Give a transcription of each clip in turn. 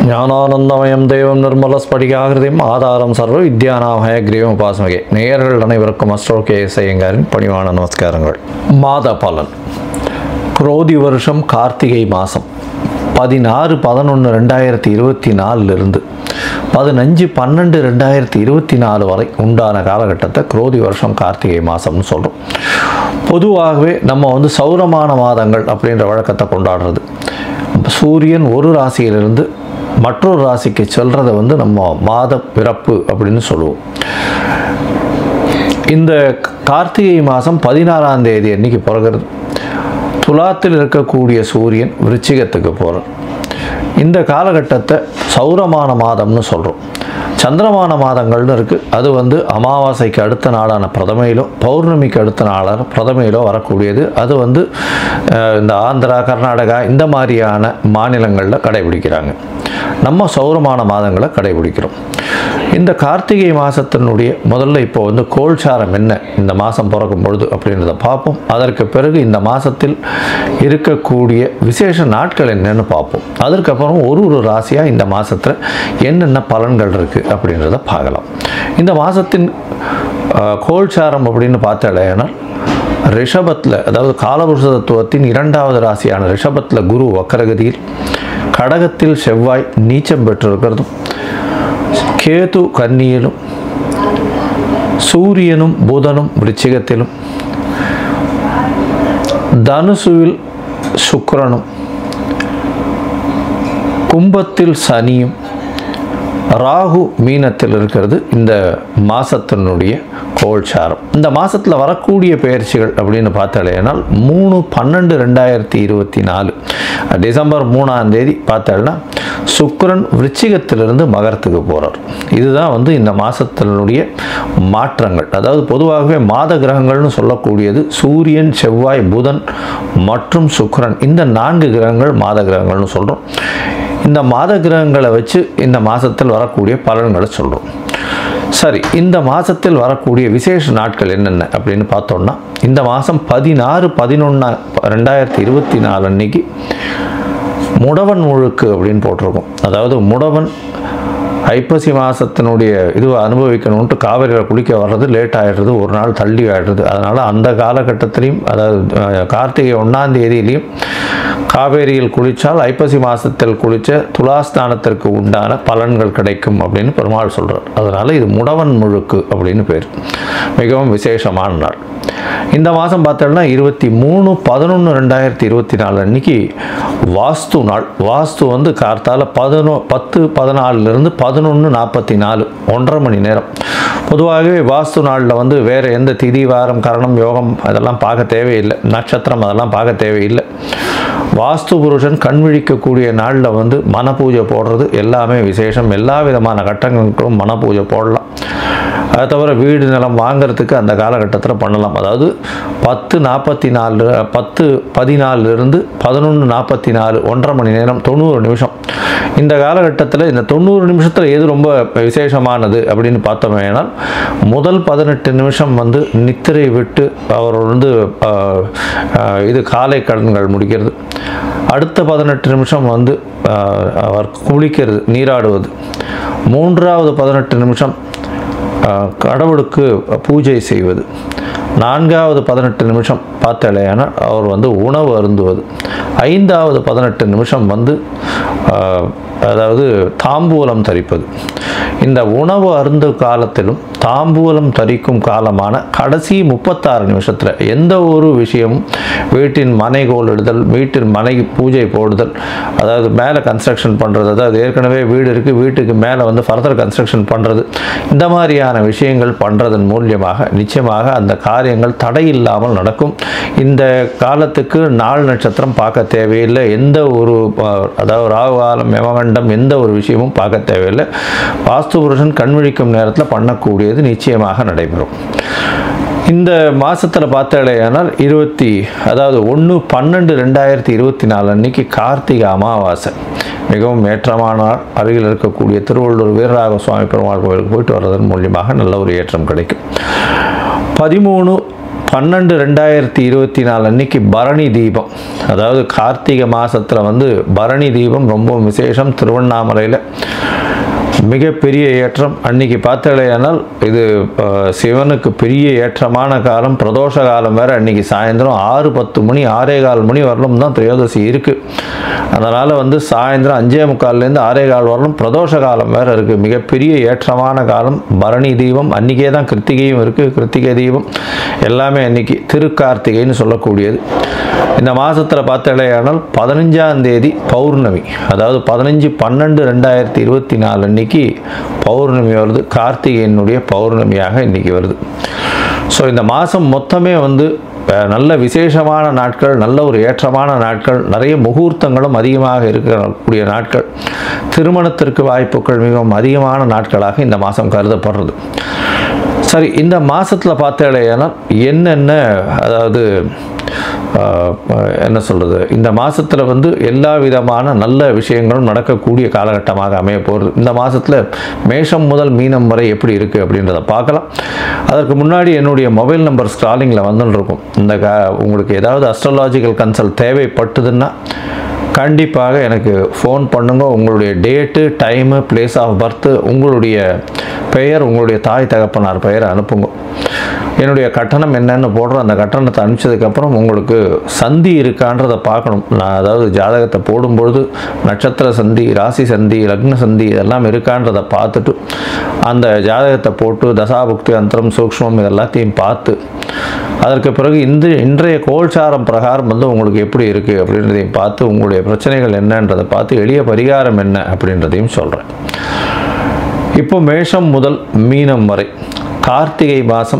ஞானானந்தமயம் தெய்வம் நிர்மல ஸ்படிகாகிருதியும் ஆதாரம் சர்வ வித்யானாமய கிரீவம் உபாசமகே நேயர்கள் அனைவருக்கும் அஸ்ட்ரோ கே ஐயங்காரின் பணிவான நமஸ்காரங்கள் மாத பலன் குரோதி வருஷம் கார்த்திகை மாதம் பதினாறு பதினொன்று ரெண்டாயிரத்தி இருபத்தி நாலுலேருந்து பதினஞ்சு பன்னெண்டு ரெண்டாயிரத்தி இருபத்தி நாலு வரை உண்டான காலகட்டத்தை குரோதி வருஷம் கார்த்திகை மாதம்னு சொல்கிறோம் பொதுவாகவே நம்ம வந்து சௌரமான மாதங்கள் அப்படின்ற வழக்கத்தை கொண்டாடுறது சூரியன் ஒரு ராசியிலிருந்து மற்றொரு ராசிக்கு செல்றதை வந்து நம்ம மாத பிறப்பு அப்படின்னு சொல்லுவோம் இந்த கார்த்திகை மாதம் பதினாறாம் தேதி அன்னைக்கு பிறகுறது துலாத்தில் இருக்கக்கூடிய சூரியன் விருச்சிகத்துக்கு போகிறார் இந்த காலகட்டத்தை சௌரமான மாதம்னு சொல்கிறோம் சந்திரமான மாதங்கள்னு இருக்குது அது வந்து அமாவாசைக்கு அடுத்த நாளான பிரதமையிலோ பௌர்ணமிக்கு அடுத்த நாளான பிரதமையிலோ வரக்கூடியது அது வந்து அஹ், இந்த ஆந்திரா கர்நாடகா இந்த மாதிரியான மாநிலங்களில் கடைபிடிக்கிறாங்க நம்ம சௌரமான மாதங்களை கடைபிடிக்கிறோம் இந்த கார்த்திகை மாதத்தினுடைய முதல்ல இப்போ வந்து கோல்சாரம் என்ன இந்த மாதம் பிறக்கும் பொழுது அப்படின்றத பார்ப்போம் அதற்கு பிறகு இந்த மாதத்தில் இருக்கக்கூடிய விசேஷ நாட்கள் என்னன்னு பார்ப்போம் அதற்கப்புறம் ஒரு ஒரு ராசியாக இந்த மாதத்தில் என்னென்ன பலன்கள் இருக்குது அப்படின்றத பார்க்கலாம் இந்த மாதத்தின் கோல்சாரம் அப்படின்னு பார்த்தாலேனால் ரிஷபத்தில் அதாவது காலபுருஷ தத்துவத்தின் இரண்டாவது ராசியான ரிஷபத்தில் குரு வக்கரகதியில் கடகத்தில் செவ்வாய் நீச்சம் பெற்றிருக்கிறதும் கேது கன்னியிலும் சூரியனும் புதனும் விருச்சிகத்திலும் தனுசுவில் சுக்கிரனும் கும்பத்தில் சனியும் ராகு மீனத்தில் இருக்கிறது இந்த மாசத்தினுடைய கோல்சாரம் இந்த மாசத்தில் வரக்கூடிய பயிற்சிகள் அப்படின்னு பார்த்தாலேனால் மூணு பன்னெண்டு ரெண்டாயிரத்தி இருபத்தி நாலு டிசம்பர் மூணாம் தேதி பார்த்தாள்னா சுக்கிரன் விருச்சிகத்திலிருந்து மகரத்துக்கு போகிறார் இதுதான் வந்து இந்த மாதத்தினுடைய மாற்றங்கள் அதாவது பொதுவாகவே மாத கிரகங்கள்னு சொல்லக்கூடியது சூரியன் செவ்வாய் புதன் மற்றும் சுக்கிரன் இந்த நான்கு கிரகங்கள் மாத கிரகங்கள்னு சொல்கிறோம் இந்த மாத கிரகங்களை வச்சு இந்த மாதத்தில் வரக்கூடிய பலன்களை சொல்கிறோம் சரி இந்த மாதத்தில் வரக்கூடிய விசேஷ நாட்கள் என்னென்ன அப்படின்னு பார்த்தோம்னா இந்த மாதம் பதினாறு பதினொன்று ரெண்டாயிரத்தி இருபத்தி நாலு அன்னைக்கு முடவன் முழுக்கு அப்படின்னு போட்டிருக்கோம் அதாவது முடவன் ஐப்பசி மாதத்தினுடைய இது அனுபவிக்கணுன்ட்டு காவிரியில் குளிக்க வர்றது லேட் ஆகிடுறது ஒரு நாள் தள்ளி ஆகிடுறது அதனால் அந்த காலகட்டத்திலையும் அதாவது அஹ், கார்த்திகை ஒன்றாம் தேதியிலையும் காவேரியில் குளித்தால் ஐப்பசி மாதத்தில் குளித்த துலாஸ்தானத்திற்கு உண்டான பலன்கள் கிடைக்கும் அப்படின்னு பெருமாள் சொல்கிறார் அதனால் இது முடவன் முழுக்கு அப்படின்னு பேர் மிகவும் விசேஷமான நாள் இந்த மாதம் பார்த்தோம்னா இருபத்தி மூணு பதினொன்று ரெண்டாயிரத்தி இருபத்தி நாலு அன்னைக்கு வாஸ்து நாள் வாஸ்து வந்து கார்த்தால பதினோ பத்து பதினாலுலேருந்து பதினொன்று நாற்பத்தி நாலு ஒன்றரை மணி நேரம் பொதுவாகவே வாஸ்து நாளில் வந்து வேறு எந்த திதி வாரம் கரணம் யோகம் அதெல்லாம் பார்க்க தேவையில்லை நட்சத்திரம் அதெல்லாம் பார்க்க தேவையில்லை வாஸ்து புருஷன் கண் விழிக்கக்கூடிய நாளில் வந்து மன பூஜை போடுறது எல்லாமே விசேஷம் எல்லா விதமான கட்டங்களுக்கும் மன பூஜை போடலாம் அது தவிர வீடு நிலம் வாங்குறதுக்கு அந்த காலகட்டத்தில் பண்ணலாம் அதாவது பத்து நாற்பத்தி நாலு பத்து பதினாலிருந்து பதினொன்று நாற்பத்தி நாலு ஒன்றரை மணி நேரம் தொண்ணூறு நிமிஷம் இந்த காலகட்டத்தில் இந்த தொண்ணூறு நிமிஷத்தில் எது ரொம்ப விசேஷமானது அப்படின்னு பார்த்தோமேனால் முதல் பதினெட்டு நிமிஷம் வந்து நித்திரை விட்டு அவர் வந்து ஆஹ், ஆஹ், இது காலை கடன்கள் முடிக்கிறது அடுத்த பதினெட்டு நிமிஷம் வந்து ஆஹ், அவர் குளிக்கிறது நீராடுவது மூன்றாவது பதினெட்டு நிமிஷம் ஆஹ், கடவுளுக்கு பூஜை செய்வது நான்காவது பதினெட்டு நிமிஷம் பார்த்தாலேயானால் அவர் வந்து உணவு அருந்துவது ஐந்தாவது பதினெட்டு நிமிஷம் வந்து ஆஹ், அதாவது தாம்பூலம் தரிப்பது இந்த உணவு அருந்து காலத்திலும் தாம்பூலம் தரிக்கும் காலமான கடைசி முப்பத்தாறு நிமிஷத்தில் எந்த ஒரு விஷயமும் வீட்டின் மனை கோலிடுதல் வீட்டின் மனை பூஜை போடுதல் அதாவது மேலே கன்ஸ்ட்ரக்ஷன் பண்ணுறது அதாவது ஏற்கனவே வீடு இருக்குது வீட்டுக்கு மேலே வந்து ஃபர்தர் கன்ஸ்ட்ரக்ஷன் பண்ணுறது இந்த மாதிரியான விஷயங்கள் பண்ணுறதன் மூலியமாக நிச்சயமாக அந்த காரியங்கள் தடையில்லாமல் நடக்கும் இந்த காலத்துக்கு நாள் நட்சத்திரம் பார்க்க தேவையில்லை எந்த ஒரு அஹ், அதாவது ராகு காலம் யமகண்டம் எந்த ஒரு விஷயமும் பார்க்க தேவையில்லை வாஸ்து புருஷன் கண் விழிக்கும் நேரத்தில் பண்ணக்கூடியது நிச்சயமாக நடைபெறும் இந்த மாதத்தில் பார்த்தாலேயானால் இருபத்தி அதாவது ஒன்று பன்னெண்டு ரெண்டாயிரத்தி இருபத்தி நாலு அன்னைக்கு கார்த்திகை அமாவாசை மிகவும் ஏற்றமான நாள் அருகில் இருக்கக்கூடிய திருவள்ளூர் வீரராக சுவாமி பெருமாள் கோயிலுக்கு போயிட்டு வர்றதன் மூலியமாக நல்ல ஒரு ஏற்றம் கிடைக்கும் பதிமூணு பன்னெண்டு ரெண்டாயிரத்தி இருபத்தி நாலு அன்னைக்கு பரணி தீபம் அதாவது கார்த்திகை மாதத்தில் வந்து பரணி தீபம் ரொம்ப விசேஷம் திருவண்ணாமலையில் மிகப்பெரிய ஏற்றம் அன்னைக்கு பார்த்தலையானால் இது அஹ், சிவனுக்கு பெரிய ஏற்றமான காலம் பிரதோஷ காலம் வேறு அன்னைக்கு சாயந்தரம் ஆறு பத்து மணி ஆறே கால் மணி வரலும் தான் திரையோதசி இருக்குது அதனால் வந்து சாயந்தரம் அஞ்சே முக்கால்லேருந்து ஆறே கால் வரலும் பிரதோஷ காலம் வேறு இருக்குது மிகப்பெரிய ஏற்றமான காலம் பரணி தீபம் அன்றைக்கே தான் கிருத்திகையும் இருக்குது கிருத்திகை தீபம் எல்லாமே அன்னைக்கு திருக்கார்த்திகைன்னு சொல்லக்கூடியது இந்த மாதத்தில் பார்த்தலையானால் பதினஞ்சாம் தேதி பௌர்ணமி அதாவது பதினஞ்சு பன்னெண்டு ரெண்டாயிரத்தி இருபத்தி நாலு அன்னைக்கு பௌர்ணமி வருது கார்த்திகையினுடைய பௌர்ணமியாக இன்னைக்கு வருது ஸோ இந்த மாதம் மொத்தமே வந்து அஹ், நல்ல விசேஷமான நாட்கள் நல்ல ஒரு ஏற்றமான நாட்கள் நிறைய முகூர்த்தங்களும் அதிகமாக இருக்கக்கூடிய நாட்கள் திருமணத்திற்கு வாய்ப்புகள் மிகவும் அதிகமான நாட்களாக இந்த மாதம் கருதப்படுறது சரி இந்த மாதத்தில் பார்த்தேன்னா என்னென்ன அதாவது ஆஹ், என்ன சொல்கிறது இந்த மாதத்தில் வந்து எல்லா விதமான நல்ல விஷயங்களும் நடக்கக்கூடிய காலகட்டமாக அமைய போகிறது இந்த மாதத்தில் மேஷம் முதல் மீனம் வரை எப்படி இருக்குது அப்படின்றத பார்க்கலாம் அதற்கு முன்னாடி என்னுடைய மொபைல் நம்பர் ஸ்க்ராலிங்கில் வந்துன்னு இருக்கும் இந்த க உங்களுக்கு ஏதாவது அஸ்ட்ராலாஜிக்கல் கன்சல்ட் தேவைப்பட்டதுன்னா கண்டிப்பாக எனக்கு ஃபோன் பண்ணுங்க உங்களுடைய date time place of birth உங்களுடைய பெயர் உங்களுடைய தாய் தகப்பனார் பெயரை அனுப்புங்க என்னுடைய கட்டணம் என்னன்னு போடுறோம் அந்த கட்டணத்தை அனுப்பிச்சதுக்கப்புறம் உங்களுக்கு சந்தி இருக்கான்றதை பார்க்கணும் நான் அதாவது ஜாதகத்தை போடும்பொழுது நட்சத்திர சந்தி ராசி சந்தி லக்ன சந்தி இதெல்லாம் இருக்கான்றதை பார்த்துட்டு அந்த ஜாதகத்தை போட்டு தசாபுக்தி அந்தரம் சூக்ஷ்மம் இதெல்லாத்தையும் பார்த்து அதற்கு பிறகு இந்த இன்றைய கோல்சாரம் பிரகாரம் வந்து உங்களுக்கு எப்படி இருக்குது அப்படின்றதையும் பார்த்து உங்களுடைய பிரச்சனைகள் என்னன்றதை பார்த்து எளிய பரிகாரம் என்ன அப்படின்றதையும் சொல்கிறேன் இப்போ மேஷம் முதல் மீனம் வரை கார்த்திகை மாதம்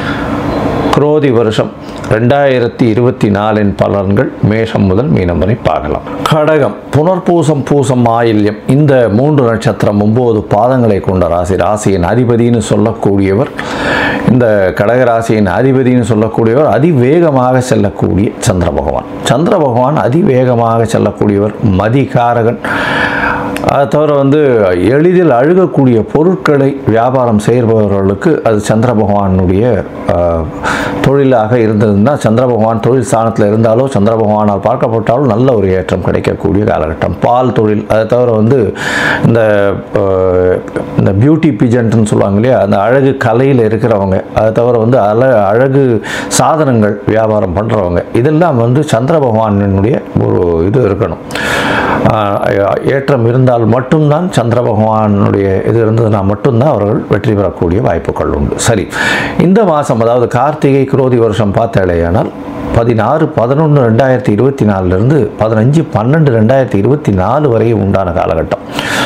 குரோதி வருஷம் ரெண்டாயிரத்தி இருபத்தி நாலின் பலன்கள் மேஷம் முதல் மீனம் வரை பார்க்கலாம் கடகம் புனர்பூசம் பூசம் ஆயில்யம் இந்த மூன்று நட்சத்திரம் ஒன்பது பாதங்களை கொண்ட ராசி ராசியின் அதிபதின்னு சொல்லக்கூடியவர் இந்த கடக ராசியின் அதிபதின்னு சொல்லக்கூடியவர் அதிவேகமாக செல்லக்கூடிய சந்திர பகவான் சந்திர பகவான் அதிவேகமாக செல்லக்கூடியவர் மதிகாரகன் அதை தவிர வந்து எளிதில் அழுகக்கூடிய பொருட்களை வியாபாரம் செய்பவர்களுக்கு அது சந்திர பகவானுடைய ஆஹ், தொழிலாக இருந்ததுன்னா சந்திர பகவான் தொழில் ஸ்தானத்தில் இருந்தாலோ சந்திர பகவானால் பார்க்கப்பட்டாலும் நல்ல ஒரு ஏற்றம் கிடைக்கக்கூடிய காலகட்டம் பால் தொழில் அதை தவிர வந்து இந்த ஆஹ், இந்த பியூட்டி பிஜென்ட்னு சொல்லுவாங்க இல்லையா அந்த அழகு கலையில் இருக்கிறவங்க அதை தவிர வந்து அழ அழகு சாதனங்கள் வியாபாரம் பண்ணுறவங்க இதெல்லாம் வந்து சந்திர பகவானினுடைய ஒரு இது இருக்கணும் ஆஹ் ஏற்றம் இருந்தால் மட்டும்தான் சந்திர பகவானுடைய இது இருந்ததுன்னா மட்டும்தான் அவர்கள் வெற்றி பெறக்கூடிய வாய்ப்புகள் உண்டு சரி இந்த மாதம் அதாவது கார்த்திகை குரோதி வருஷம் பார்த்தாலேயானால் பதினாறு பதினொன்று ரெண்டாயிரத்தி இருபத்தி நாலுலேருந்து பதினஞ்சு பன்னெண்டு ரெண்டாயிரத்தி இருபத்தி நாலு வரை உண்டான காலகட்டம்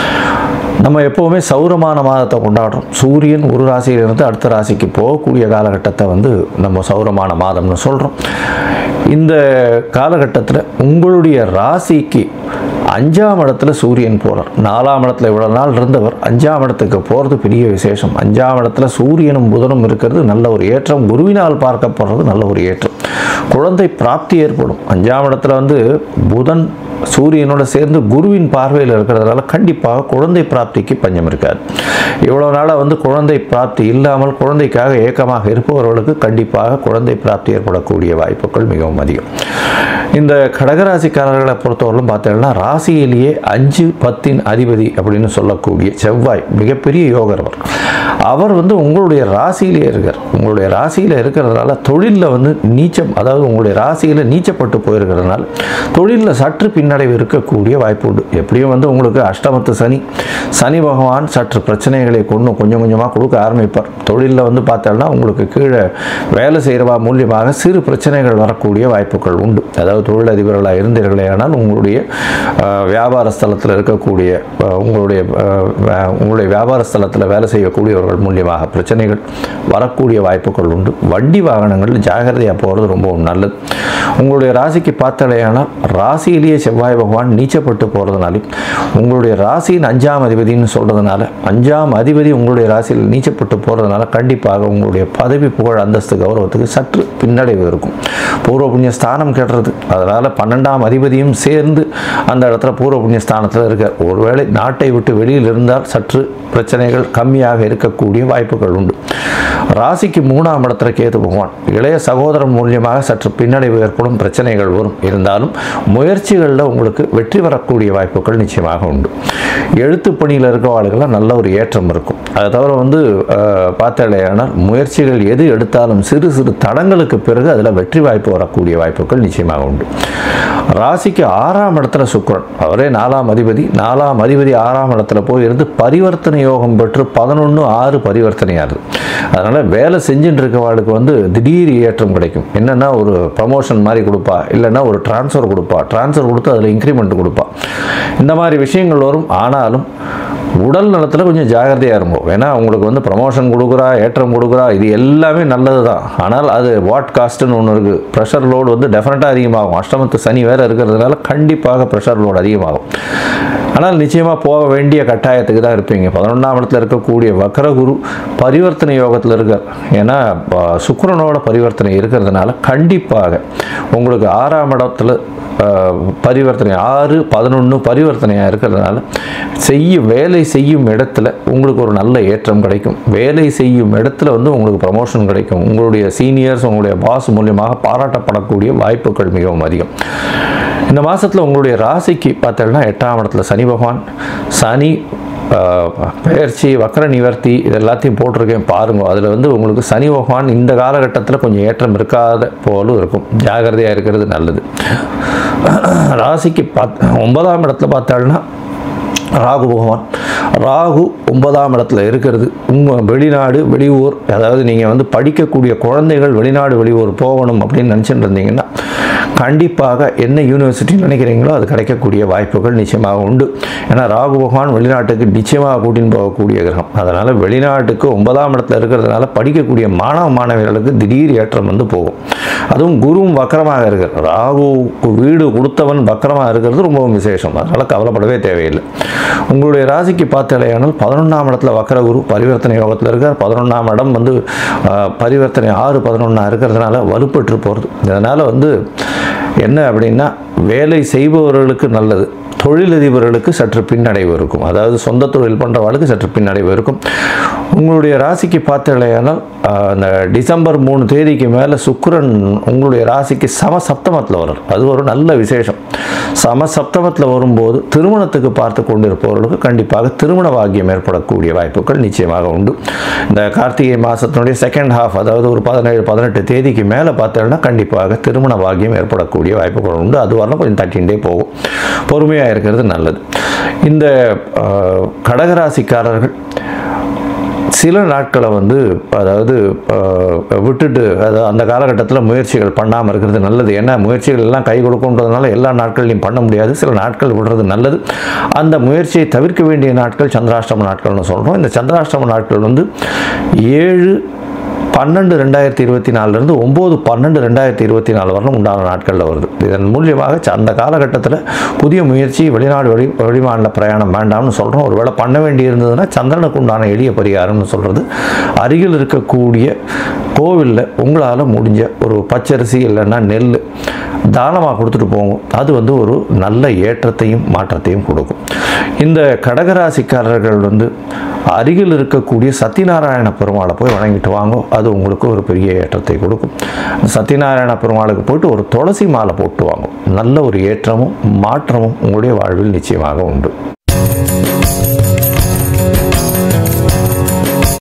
நம்ம எப்போவுமே சௌரமான மாதத்தை கொண்டாடுறோம் சூரியன் ஒரு ராசியிலிருந்து அடுத்த ராசிக்கு போகக்கூடிய காலகட்டத்தை வந்து நம்ம சௌரமான மாதம்னு சொல்கிறோம் இந்த காலகட்டத்தில் உங்களுடைய ராசிக்கு அஞ்சாம் இடத்துல சூரியன் போகிறார் நாலாம் இடத்துல இவ்வளோ நாள் இருந்தவர் அஞ்சாம் இடத்துக்கு போகிறது பெரிய விசேஷம் அஞ்சாம் இடத்துல சூரியனும் புதனும் இருக்கிறது நல்ல ஒரு ஏற்றம் குருவினால் பார்க்கப்படுறது நல்ல ஒரு ஏற்றம் குழந்தை பிராப்தி ஏற்படும் அஞ்சாம் இடத்துல வந்து புதன் சூரியனோட சேர்ந்து குருவின் பார்வையில் இருக்கிறதுனால கண்டிப்பாக குழந்தை பிராப்திக்கு பஞ்சம் இருக்காது இவ்வளோ நாளாக வந்து குழந்தை பிராப்தி இல்லாமல் குழந்தைக்காக ஏக்கமாக இருப்பவர்களுக்கு கண்டிப்பாக குழந்தை பிராப்தி ஏற்படக்கூடிய வாய்ப்புகள் மிகவும் அதிகம் இந்த கடகராசிக்காரர்களை பொறுத்தவரையிலும் பார்த்தீங்கன்னா ராசியிலேயே அஞ்சு பத்தின் அதிபதி அப்படின்னு சொல்லக்கூடிய செவ்வாய் மிகப்பெரிய யோகர் அவர் அவர் வந்து உங்களுடைய ராசியிலே இருக்கார் உங்களுடைய ராசியில் இருக்கிறதுனால தொழிலில் வந்து நீச்சம் அதாவது உங்களுடைய ராசியில் நீச்சப்பட்டு போயிருக்கிறதுனால தொழிலில் சற்று பின்னடைவு இருக்கக்கூடிய வாய்ப்பு உண்டு எப்படியும் வந்து உங்களுக்கு அஷ்டமத்து சனி சனி பகவான் சற்று பிரச்சனைகளை கொண்டு கொஞ்சம் கொஞ்சமாக கொடுக்க ஆரம்பிப்பார் தொழிலில் வந்து பார்த்தோம்னா உங்களுக்கு கீழே வேலை செய்கிறவா மூலியமாக சிறு பிரச்சனைகள் வரக்கூடிய வாய்ப்புகள் உண்டு அதாவது தொழிலதிபர்களாக இருந்தீர்களே ஆனால் உங்களுடைய அஹ், வியாபார ஸ்தலத்தில் இருக்கக்கூடிய அஹ், உங்களுடைய அஹ், வே- உங்களுடைய வியாபார ஸ்தலத்தில் வேலை செய்யக்கூடியவர்கள் மூலியமாக பிரச்சனைகள் வரக்கூடிய வாய்ப்புகள் உண்டு வண்டி வாகனங்கள் ஜாகிரதையாக போகிறது ரொம்ப நல்லது உங்களுடைய ராசிக்கு பார்த்தாலேயானால் ராசியிலேயே செவ்வாய் செவ்வாய் பகவான் நீச்சப்பட்டு போகிறதுனாலையும் உங்களுடைய ராசியின் அஞ்சாம் அதிபதினு சொல்கிறதுனால அஞ்சாம் அதிபதி உங்களுடைய ராசியில் நீச்சப்பட்டு போகிறதுனால கண்டிப்பாக உங்களுடைய பதவி புகழ் அந்தஸ்து கௌரவத்துக்கு சற்று பின்னடைவு இருக்கும் பூர்வ புண்ணிய ஸ்தானம் கெடுறது அதனால் பன்னெண்டாம் அதிபதியும் சேர்ந்து அந்த இடத்துல பூர்வ புண்ணிய ஸ்தானத்தில் இருக்கார் ஒருவேளை நாட்டை விட்டு வெளியில் இருந்தால் சற்று பிரச்சனைகள் கம்மியாக இருக்கக்கூடிய வாய்ப்புகள் உண்டு ராசிக்கு மூணாம் இடத்துல கேது பகவான் இளைய சகோதரன் மூலியமாக சற்று பின்னடைவு ஏற்படும் பிரச்சனைகள் வரும் இருந்தாலும் முயற்சிகளில் உங்களுக்கு வெற்றி வரக்கூடிய வாய்ப்புகள் நிச்சயமாக உண்டு எழுத்து பணியில் இருக்கிறவர்களுக்கெல்லாம் நல்ல ஒரு ஏற்றம் இருக்கும் அதை தவிர வந்து பார்த்தாலேயானால் முயற்சிகள் எது எடுத்தாலும் சிறு சிறு தடங்களுக்கு பிறகு அதில் வெற்றி வாய்ப்பு வரக்கூடிய வாய்ப்புகள் நிச்சயமாக உண்டு ராசிக்கு ஆறாம் இடத்துல சுக்கிரன் அவரே நாலாம் அதிபதி நாலாம் அதிபதி ஆறாம் இடத்துல போய் இருந்து பரிவர்த்தனை யோகம் பெற்று பதினொன்று ஆறு பரிவர்த்தனையாகுது அதனால் வேலை செஞ்சுட்டு இருக்கவாளுக்கு வந்து திடீர் ஏற்றம் கிடைக்கும் என்னென்னா ஒரு ப்ரமோஷன் மாதிரி கொடுப்பா இல்லைன்னா ஒரு ட்ரான்ஸ்ஃபர் கொடுப்பா ட்ரான்ஸ்ஃபர் கொடுத்து அதில் இன்க்ரிமெண்ட் கொடுப்பா இந்த மாதிரி விஷயங்கள் வரும் ஆனாலும் உடல் நலத்தில் கொஞ்சம் ஜாகிரதையாக இருக்கும் ஏன்னா உங்களுக்கு வந்து ப்ரமோஷன் கொடுக்குறா ஏற்றம் கொடுக்குறா இது எல்லாமே நல்லது தான் ஆனால் அது வாட் காஸ்ட்டுன்னு ஒன்று இருக்குது ப்ரெஷர் லோடு வந்து டெஃபினட்டாக அதிகமாகும் அஷ்டமத்து சனி வேறு இருக்கிறதுனால கண்டிப்பாக ப்ரெஷர் லோடு அதிகமாகும் ஆனால் நிச்சயமாக போக வேண்டிய கட்டாயத்துக்கு தான் இருப்பீங்க பதினொன்றாம் இடத்துல இருக்கக்கூடிய வக்கரகுரு பரிவர்த்தனை யோகத்தில் இருக்கார் ஏன்னா ப- சுக்கிரனோட பரிவர்த்தனை இருக்கிறதுனால கண்டிப்பாக உங்களுக்கு ஆறாம் இடத்துல அஹ், பரிவர்த்தனை ஆறு பதினொன்று பரிவர்த்தனையாக இருக்கிறதுனால செய்யும் வேலை செய்யும் இடத்துல உங்களுக்கு ஒரு நல்ல ஏற்றம் கிடைக்கும் வேலை செய்யும் இடத்துல வந்து உங்களுக்கு ப்ரமோஷன் கிடைக்கும் உங்களுடைய சீனியர்ஸ் உங்களுடைய பாஸ் மூலியமாக பாராட்டப்படக்கூடிய வாய்ப்புகள் மிகவும் அதிகம் இந்த மாதத்தில் உங்களுடைய ராசிக்கு பார்த்தீங்கன்னா எட்டாம் இடத்துல சனி பகவான் சனி ஆஹ், பெயர்ச்சி வக்கர நிவர்த்தி இது எல்லாத்தையும் போட்டிருக்கேன் பாருங்க அதில் வந்து உங்களுக்கு சனி பகவான் இந்த காலகட்டத்தில் கொஞ்சம் ஏற்றம் இருக்காத போலும் இருக்கும் ஜாகிரதையாக இருக்கிறது நல்லது ராசிக்கு பாத் ஒன்பதாம் இடத்துல பார்த்தாள்னா ராகு பகவான் ராகு ஒன்பதாம் இடத்துல இருக்கிறது உங்கள் வெளிநாடு வெளியூர் அதாவது நீங்கள் வந்து படிக்கக்கூடிய குழந்தைகள் வெளிநாடு வெளியூர் போகணும் அப்படின்னு நினச்சிட்டு இருந்தீங்கன்னா கண்டிப்பாக என்ன யூனிவர்சிட்டி நினைக்கிறீங்களோ அது கிடைக்கக்கூடிய வாய்ப்புகள் நிச்சயமாக உண்டு ஏன்னா ராகு பகவான் வெளிநாட்டுக்கு நிச்சயமாக கூட்டின்னு போகக்கூடிய கிரகம் அதனால் வெளிநாட்டுக்கு ஒன்பதாம் இடத்துல இருக்கிறதுனால படிக்கக்கூடிய மாணவ மாணவிகளுக்கு திடீர் ஏற்றம் வந்து போகும் அதுவும் குருவும் வக்கரமாக இருக்கிறது ராகுவுக்கு வீடு கொடுத்தவன் வக்கரமாக இருக்கிறது ரொம்பவும் விசேஷம் அதனால் கவலைப்படவே தேவையில்லை உங்களுடைய ராசிக்கு பார்த்தாலேயானால் பதினொன்றாம் இடத்துல வக்கர குரு பரிவர்த்தனை யோகத்தில் இருக்கார் பதினொன்றாம் இடம் வந்து ஆஹ், பரிவர்த்தனை ஆறு பதினொன்றா இருக்கிறதுனால வலுப்பெற்று போகிறது இதனால் வந்து என்ன அப்படின்னா வேலை செய்பவர்களுக்கு நல்லது தொழிலதிபர்களுக்கு சற்று பின்னடைவு இருக்கும் அதாவது சொந்த தொழில் பண்ணுறவர்களுக்கு சற்று பின்னடைவு இருக்கும் உங்களுடைய ராசிக்கு பார்த்தலையானால் அந்த டிசம்பர் மூணு தேதிக்கு மேலே சுக்கிரன் உங்களுடைய ராசிக்கு சம சப்தமத்தில் வரும் அது ஒரு நல்ல விசேஷம் சம சப்தமத்தில் வரும்போது திருமணத்துக்கு பார்த்து கொண்டிருப்பவர்களுக்கு கண்டிப்பாக திருமண பாக்கியம் ஏற்படக்கூடிய வாய்ப்புகள் நிச்சயமாக உண்டு இந்த கார்த்திகை மாதத்தினுடைய செகண்ட் ஹாஃப் அதாவது ஒரு பதினேழு பதினெட்டு தேதிக்கு மேலே பார்த்தோம்னா கண்டிப்பாக திருமண பாக்கியம் ஏற்படக்கூடிய வாய்ப்புகள் உண்டு அது வரலாம் கொஞ்சம் தட்டிகிட்டே போகும் பொறுமையாக இருக்கிறது நல்லது இந்த ஆஹ், கடகராசிக்காரர்கள் சில நாட்களை வந்து அதாவது ஆஹ், விட்டுட்டு அதாவது அந்த காலகட்டத்தில் முயற்சிகள் பண்ணாமல் இருக்கிறது நல்லது ஏன்னா முயற்சிகள் எல்லாம் கை கொடுக்குன்றதுனால எல்லா நாட்கள்லையும் பண்ண முடியாது சில நாட்கள் விடுறது நல்லது அந்த முயற்சியை தவிர்க்க வேண்டிய நாட்கள் சந்திராஷ்டம நாட்கள்னு சொல்கிறோம் இந்த சந்திராஷ்டம நாட்கள் வந்து ஏழு பன்னெண்டு ரெண்டாயிரத்தி இருபத்தி நாலுலேருந்து ஒம்பது பன்னெண்டு ரெண்டாயிரத்தி இருபத்தி நாலு வரலும் உண்டான நாட்களில் வருது இதன் மூலியமாக ச- அந்த காலகட்டத்தில் புதிய முயற்சி வெளிநாடு வெளி வெளிமாநில பிரயாணம் வேண்டாம்னு சொல்கிறோம் ஒருவேளை பண்ண வேண்டி இருந்ததுன்னா சந்திரனுக்கு உண்டான எளிய பரிகாரம்னு சொல்கிறது அருகில் இருக்கக்கூடிய கோவிலில் உங்களால் முடிஞ்ச ஒரு பச்சரிசி இல்லைன்னா நெல் தானமாக கொடுத்துட்டு போங்க அது வந்து ஒரு நல்ல ஏற்றத்தையும் மாற்றத்தையும் கொடுக்கும் இந்த கடகராசிக்காரர்கள் வந்து அருகில் இருக்கக்கூடிய சத்யநாராயண பெருமாளை போய் வணங்கிட்டு வாங்க அது உங்களுக்கு ஒரு பெரிய ஏற்றத்தை கொடுக்கும் சத்யநாராயண பெருமாளுக்கு போயிட்டு ஒரு துளசி மாலை போட்டு வாங்க நல்ல ஒரு ஏற்றமும் மாற்றமும் உங்களுடைய வாழ்வில் நிச்சயமாக உண்டு